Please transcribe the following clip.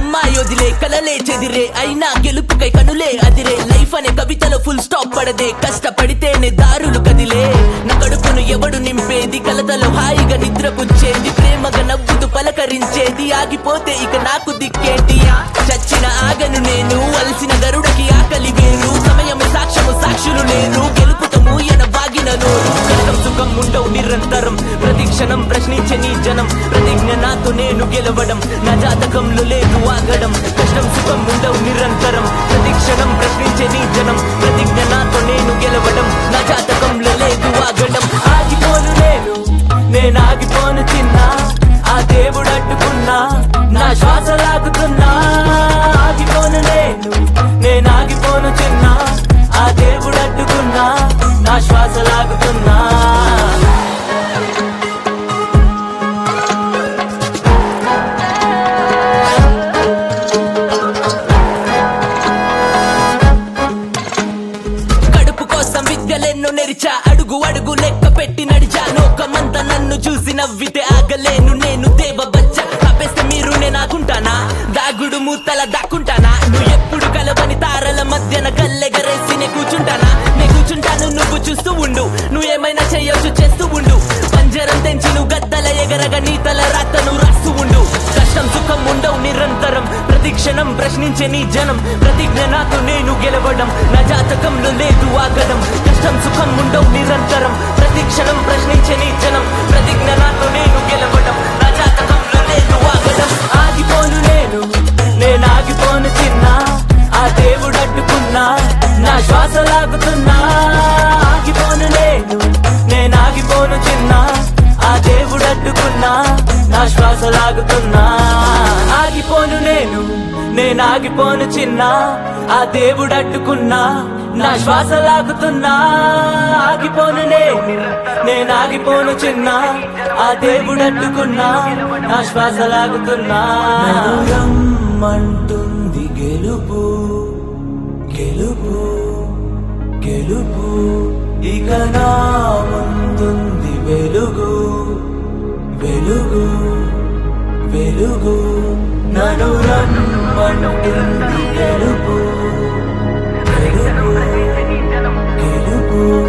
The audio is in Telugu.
అమ్మాయి వదిలే కలలే చెదిరే అయినా గెలుపుకై కనులే అదిరే లైఫ్ అనే కవితలో ఫుల్ స్టాప్ పడదే కష్టపడితేనే దారులు కదిలే నా కడుపును ఎవడు నింపేది కలతలో హాయిగా నిద్రపుచ్చేది ప్రేమగా నవ్వుతూ పలకరించేది ఆగిపోతే ఇక నాకు దిక్కేటి చచ్చిన ఆగను నేను అలసిన గరుడకి ఆకలి వేరు సమయం సాక్ష్యము సాక్షులు లేరు గెలుపుతో మూయన బాగిన నోరు కష్టం సుఖం ఉండవు నిరంతరం ప్రతి క్షణం ప్రశ్నించే నీ జనం ప్రతిజ్ఞ నాతో నేను గెలవడం నా జాతకంలో లేదు ఆగడం కష్టం సుఖం ఉండవు నిరంతరం ప్రతి క్షణం ప్రశ్నించే నీ జనం ప్రతిజ్ఞ నాతో నేను గెలవడం నా జాతకంలో లేదు ఆగడం ఆగిపోను నేను నేను ఆగిపోను చిన్నా ఆ దేవుడు అడ్డుకున్నా నా శ్వాస లాగుతున్నా ఆగిపోను నేను నేను ఆగిపోను చిన్నా ఆ దేవుడు అడ్డుకున్నా నా శ్వాస లాగుతున్నా కడుపు కోసం విద్యలెన్నో నెరిచా అడుగు అడుగు లెక్క పెట్టి నడిచా లోకమంతా నన్ను చూసి నవ్వితే ఆగలేను నేను దేవ బచ్చ తప్పేస్తే మీరు నేనాకుంటానా దాగుడు మూతల దాక్కుంటానా నువ్వు ఎప్పుడు కలవని తారల మధ్యన కల్లెగరేసి నే కూర్చుంటానా నే కూర్చుంటాను నువ్వు చూస్తూ ఉండు నువ్వు ఏమైనా చేయొచ్చు చేస్తూ ఉండు పంజరం తెంచి నువ్వు గద్దల ఎగరగా నీ తల రాతను రాస్తూ ఉండు కష్టం సుఖం ఉండవు నిరంతరం ప్రతి క్షణం ప్రశ్నించే నీ జనం ప్రతిజ్ఞ నాతో నేను గెలవడం నా జాతకంలో లేదు ఆగడం కష్టం సుఖం ఉండవు నిరంతరం ప్రతి క్షణం ప్రశ్నించే నీ జనం ప్రతిజ్ఞ నాతో నేను గెలవడం నా జాతకంలో లేదు ఆగడం ఆగిపోను నేను నేను ఆగిపోను చిన్న ఆ దేవుడు అడ్డుకున్నా నా శ్వాస లాగుతున్నా ఆగిపోను నేను నేను ఆగిపోను చిన్న ఆ దేవుడు అడ్డుకున్నా నా శ్వాస లాగుతున్నా ఆగిపోను నేను నేను ఆగిపోను చిన్న ఆ దేవుడు అడ్డుకున్నా నా శ్వాస లాగుతున్నా ఆగిపోను నేను నేను ఆగిపోను చిన్న ఆ దేవుడు అడ్డుకున్నా నా శ్వాస లాగుతున్నా రమ్మంటుంది గెలుపు గెలుపు గెలుపు ఇక నా ముందుంది వెలుగు వెలుగు వెలుగు నన్ను రమ్మంటుంది గెలుపు గెలుపు గెలుపు